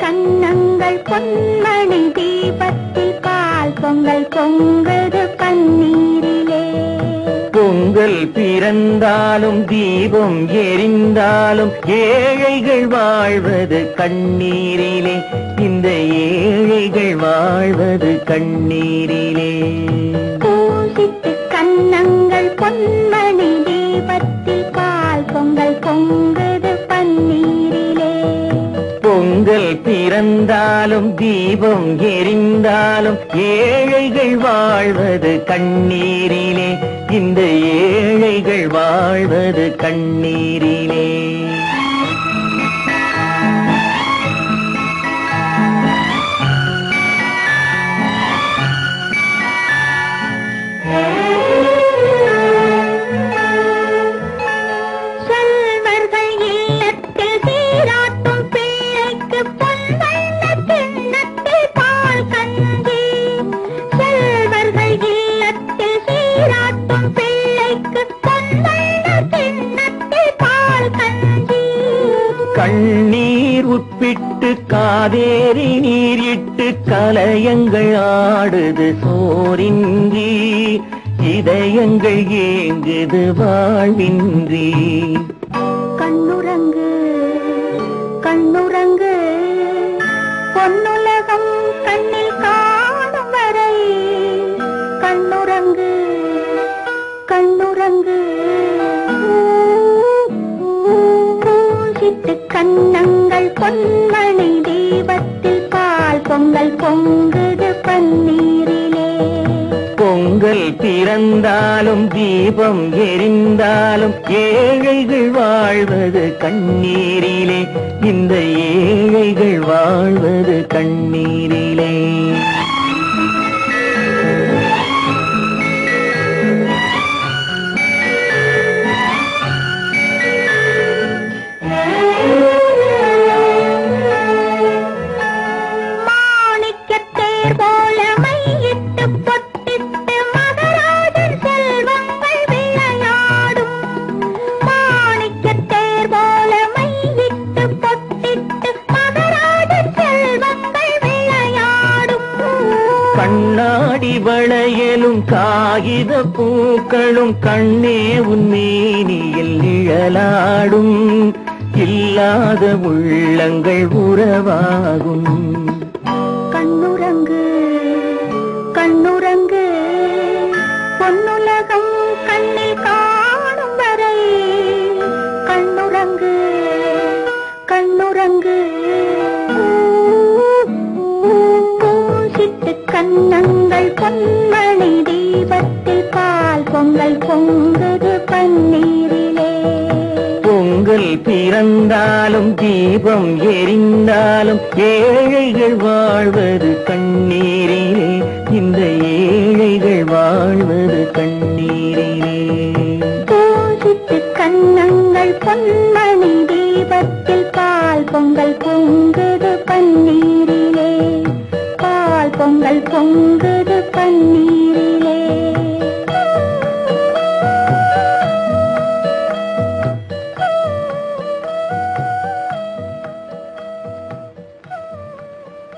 கண்ணங்கள் பொன்மணி தீபத்தில் பால் பொங்கல் பொங்குது பன்னீரிலே பொங்கல் பிறந்தாலும் தீபம் எரிந்தாலும் ஏழைகள் வாழ்வது கண்ணீரிலே இந்த ஏழைகள் வாழ்வது கண்ணீரிலே பூசித்து கண்ணங்கள் பொன்மணி தீபத்தில் பால் பொங்கல் பொங்குது பன்னீரிலே பொங்கல் பிறந்தாலும் தீபம் எரிந்தாலும் ஏழைகள் வாழ்வது கண்ணீரிலே இந்த ஏழைகள் வாழ்வது கண்ணீரிலே செல்வர்கள் இல்லத்தில் சீராட்டும் பிள்ளைக்கு பொன்வண்ண கிண்ணத்தில் பால் கஞ்சி செல்வர்கள் இல்லத்தில் சீராட்டும் பிள்ளைக்கு பொன்வண்ண கிண்ணத்தில் பால் கஞ்சி கண்ணீர் உட்பிட்டு காவேரி நீர் இட்டு கலயங்கள் ஆடுது சோரின்றி இதயங்கள் ஏங்குது வாழ்வின்றி கண்ணுறங்கு கண்ணுறங்கு பொன்னுலகம் கண்ணில் காணும் வரை கண்ணுறங்கு கண்ணுறங்கு பூசித்து கண்ணங்கள் பொன்மணி தீபத்தில் பால் பொங்கல் பொங்குது பன்னீரிலே பொங்கல் பிறந்தாலும் தீபம் எரிந்தாலும் ஏழைகள் வாழ்வது கண்ணீரிலே இந்த ஏழைகள் வாழ்வது கண்ணீரிலே மாணிக்கத்தேர் போல மையிட்டு பொட்டிட்டு மகராஜன் செல்வங்கள் விளையாடும் மாணிக்கத்தேர் போல மையிட்டு பொட்டிட்டு மகராஜன் செல்வங்கள் விளையாடும் கண்ணாடி வளையலும் காகித பூக்களும் கண்ணே உன்மேனியில் நிழலாடும் இல்லாத உள்ளங்கள் உறவாகும் கண்ணுறங்கு கண்ணுறங்கு பொன்னுலகம் கண்ணில் காணும் வரை கண்ணுறங்கு கண்ணுறங்கு பூசிட்டு கண்ணங்கள் பொன்மணி தீபத்தில் பால் பொங்கல் பொங்குது பன்னீரிலே பொங்கல் பிறந்தாலும் தீபம் எரிந்தாலும் ஏழைகள் வாழ்வது கண்ணீரிலே இந்த ஏழைகள் வாழ்வது கண்ணீரிலே பூசித்து கண்ணங்கள் பொன்மணி தீபத்தில் பால் பொங்கல் பொங்குது பன்னீரிலே பால் பொங்கல் பொங்குது